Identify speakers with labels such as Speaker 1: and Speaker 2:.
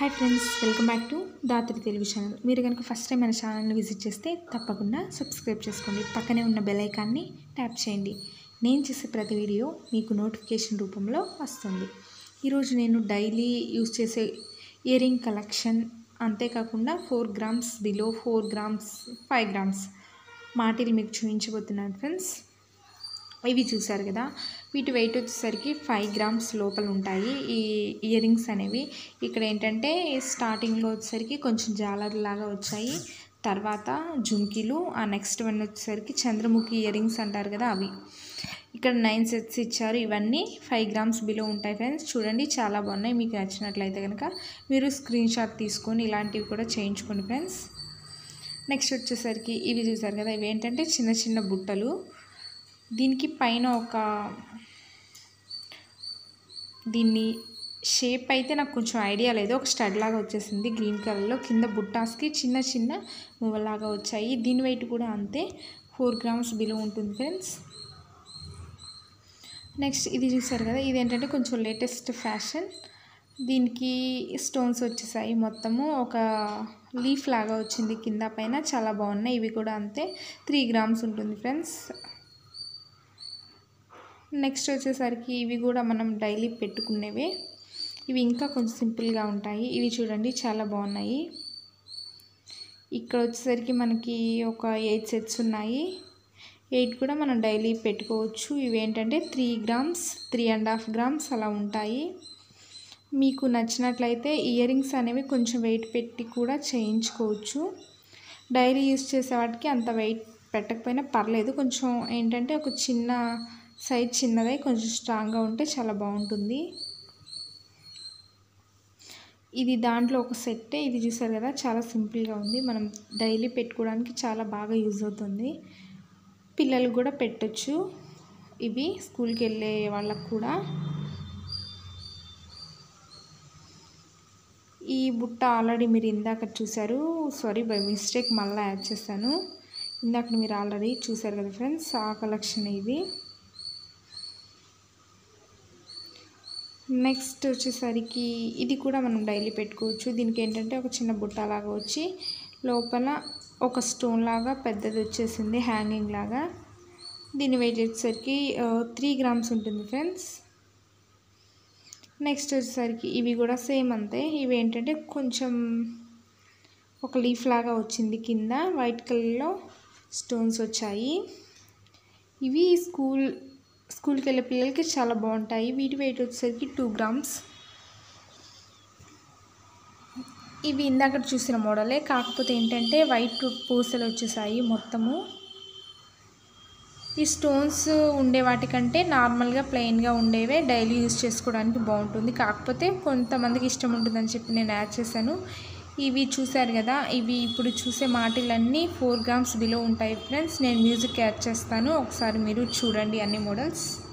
Speaker 1: hi friends welcome back to Dhatri Telugu channel మీరు కనుక first time మన ఛానల్ని విజిట్ చేస్తే తప్పకుండా సబ్స్క్రైబ్ చేసుకోండి పక్కనే ఉన్న బెల్ ఐకాన్ని ట్యాప్ చేయండి నేను చేసే ప్రతి వీడియో మీకు నోటిఫికేషన్ రూపంలో వస్తుంది ఈరోజు నేను డైలీ యూస్ చేసే ఇయర్ రింగ్ కలెక్షన్ అంతేకాకుండా four grams below four grams five grams మాటిల్ మీకు చూపించబోతున్నాను ఫ్రెండ్స్ ఇవి చూసారు కదా వీటి వెయిట్ వచ్చేసరికి ఫైవ్ గ్రామ్స్ లోపల ఉంటాయి ఈ ఇయర్ రింగ్స్ అనేవి ఇక్కడ ఏంటంటే స్టార్టింగ్లో వచ్చేసరికి కొంచెం జాలర్ లాగా వచ్చాయి తర్వాత జుంకీలు ఆ నెక్స్ట్ వన్ వచ్చేసరికి చంద్రముఖి ఇయర్ రింగ్స్ అంటారు కదా అవి ఇక్కడ నైన్ సెట్స్ ఇచ్చారు ఇవన్నీ ఫైవ్ గ్రామ్స్ బిలో ఉంటాయి ఫ్రెండ్స్ చూడండి చాలా బాగున్నాయి మీకు నచ్చినట్లయితే కనుక మీరు స్క్రీన్ షాట్ తీసుకొని ఇలాంటివి కూడా చేయించుకోండి ఫ్రెండ్స్ నెక్స్ట్ వచ్చేసరికి ఇవి చూసారు కదా ఇవి ఏంటంటే చిన్న చిన్న బుట్టలు దీనికి పైన ఒక దీన్ని షేప్ అయితే నాకు కొంచెం ఐడియా లేదు ఒక స్టడ్ లాగా వచ్చేసింది గ్రీన్ కలర్లో కింద బుట్టాస్కి చిన్న చిన్న మువ్వలాగా వచ్చాయి దీని వెయిట్ కూడా అంతే ఫోర్ గ్రామ్స్ బిలో ఉంటుంది ఫ్రెండ్స్ నెక్స్ట్ ఇది చూసారు కదా ఇది ఏంటంటే కొంచెం లేటెస్ట్ ఫ్యాషన్ దీనికి స్టోన్స్ వచ్చేసాయి మొత్తము ఒక లీఫ్ లాగా వచ్చింది కింద పైన చాలా బాగున్నాయి ఇవి కూడా అంతే త్రీ గ్రామ్స్ ఉంటుంది ఫ్రెండ్స్ నెక్స్ట్ వచ్చేసరికి ఇవి కూడా మనం డైలీ పెట్టుకునేవే ఇవి ఇంకా కొంచెం సింపుల్గా ఉంటాయి ఇవి చూడండి చాలా బాగున్నాయి ఇక్కడ వచ్చేసరికి మనకి ఒక ఎయిట్ సెట్స్ ఉన్నాయి ఎయిట్ కూడా మనం డైలీ పెట్టుకోవచ్చు ఇవి ఏంటంటే three grams three and half grams అలా ఉంటాయి మీకు నచ్చినట్లయితే ఇయర్ రింగ్స్ అనేవి కొంచెం వెయిట్ పెట్టి కూడా చేయించుకోవచ్చు డైలీ యూస్ చేసే వాటికి అంత వెయిట్ పెట్టకపోయినా పర్లేదు కొంచెం ఏంటంటే ఒక చిన్న సైజ్ చిన్నదై కొంచెం స్ట్రాంగ్గా ఉంటే చాలా బాగుంటుంది ఇది దాంట్లో ఒక సెట్టే ఇది చూసారు కదా చాలా సింపుల్గా ఉంది మనం డైలీ పెట్టుకోవడానికి చాలా బాగా యూజ్ అవుతుంది పిల్లలు కూడా పెట్టచ్చు ఇవి స్కూల్కి వెళ్ళే వాళ్ళకు కూడా ఈ బుట్ట ఆల్రెడీ మీరు ఇందాక చూసారు సారీ బై మిస్టేక్ మళ్ళీ యాడ్ చేశాను ఇందాక మీరు ఆల్రెడీ చూసారు కదా ఫ్రెండ్స్ ఆ కలెక్షన్ ఇది నెక్స్ట్ వచ్చేసరికి ఇది కూడా మనం డైలీ పెట్టుకోవచ్చు దీనికి ఏంటంటే ఒక చిన్న బుట్ట లాగా వచ్చి లోపల ఒక స్టోన్ లాగా పెద్దది వచ్చేసింది హ్యాంగింగ్ లాగా దీని వెయిట్ వచ్చేసరికి త్రీ గ్రామ్స్ ఉంటుంది ఫ్రెండ్స్ నెక్స్ట్ వచ్చేసరికి ఇవి కూడా సేమ్ అంతే ఇవి ఏంటంటే కొంచెం ఒక లీఫ్ లాగా వచ్చింది కింద వైట్ కలర్లో స్టోన్స్ వచ్చాయి ఇవి స్కూల్ స్కూల్కి వెళ్ళే పిల్లలకి చాలా బాగుంటాయి వీటి వెయిట్ వచ్చేసరికి టూ గ్రామ్స్ ఇవి ఇందాక చూసిన మోడలే కాకపోతే ఏంటంటే వైట్ పూసలు వచ్చేసాయి మొత్తము ఈ స్టోన్స్ ఉండే వాటికంటే నార్మల్గా ప్లెయిన్గా ఉండేవే డైలీ యూస్ చేసుకోవడానికి బాగుంటుంది కాకపోతే కొంతమందికి ఇష్టం ఉంటుందని చెప్పి నేను యాడ్ చేశాను ఇవి చూశారు కదా ఇవి ఇప్పుడు చూసే మాటలన్నీ ఫోర్ గ్రామ్స్ బిలో ఉంటాయి ఫ్రెండ్స్ నేను మ్యూజిక్ యాడ్ చేస్తాను ఒకసారి మీరు చూడండి అన్ని మోడల్స్